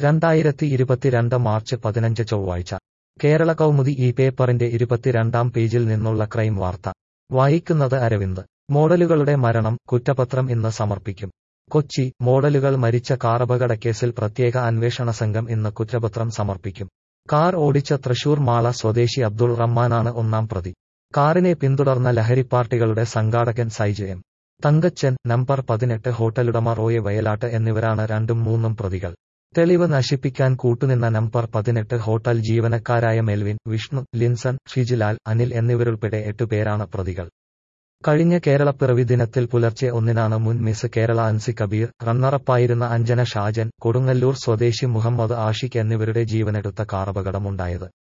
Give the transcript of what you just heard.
രണ്ടായിരത്തി ഇരുപത്തിരണ്ട് മാർച്ച് പതിനഞ്ച് ചൊവ്വാഴ്ച കേരള കൗമുദി ഈ പേപ്പറിന്റെ ഇരുപത്തിരണ്ടാം പേജിൽ നിന്നുള്ള ക്രൈം വാർത്ത വായിക്കുന്നത് അരവിന്ദ് മോഡലുകളുടെ മരണം കുറ്റപത്രം ഇന്ന് സമർപ്പിക്കും കൊച്ചി മോഡലുകൾ മരിച്ച കാറപകടക്കേസിൽ പ്രത്യേക അന്വേഷണ സംഘം ഇന്ന് കുറ്റപത്രം സമർപ്പിക്കും കാർ ഓടിച്ച തൃശൂർ മാള സ്വദേശി അബ്ദുൾ റഹ്മാനാണ് ഒന്നാം പ്രതി കാറിനെ പിന്തുടർന്ന ലഹരിപ്പാർട്ടികളുടെ സംഘാടകൻ സൈജ് എം തങ്കച്ചൻ നമ്പർ പതിനെട്ട് ഹോട്ടലുടമ റോയെ വയലാട്ട് എന്നിവരാണ് രണ്ടും മൂന്നും പ്രതികൾ തെളിവ് നശിപ്പിക്കാൻ കൂട്ടുനിന്ന നമ്പർ പതിനെട്ട് ഹോട്ടൽ ജീവനക്കാരായ മെൽവിൻ വിഷ്ണു ലിൻസൺ ഷിജിലാൽ അനിൽ എന്നിവരുൾപ്പെടെ എട്ടുപേരാണ് പ്രതികൾ കഴിഞ്ഞ കേരളപ്പിറവി ദിനത്തിൽ പുലർച്ചെ ഒന്നിനാണ് മുൻ മിസ് കേരള അൻസി കബീർ റണ്ണറപ്പായിരുന്ന അഞ്ജന ഷാജൻ കൊടുങ്ങല്ലൂർ സ്വദേശി മുഹമ്മദ് ആഷിഖ് എന്നിവരുടെ ജീവനെടുത്ത കാറപകടമുണ്ടായത്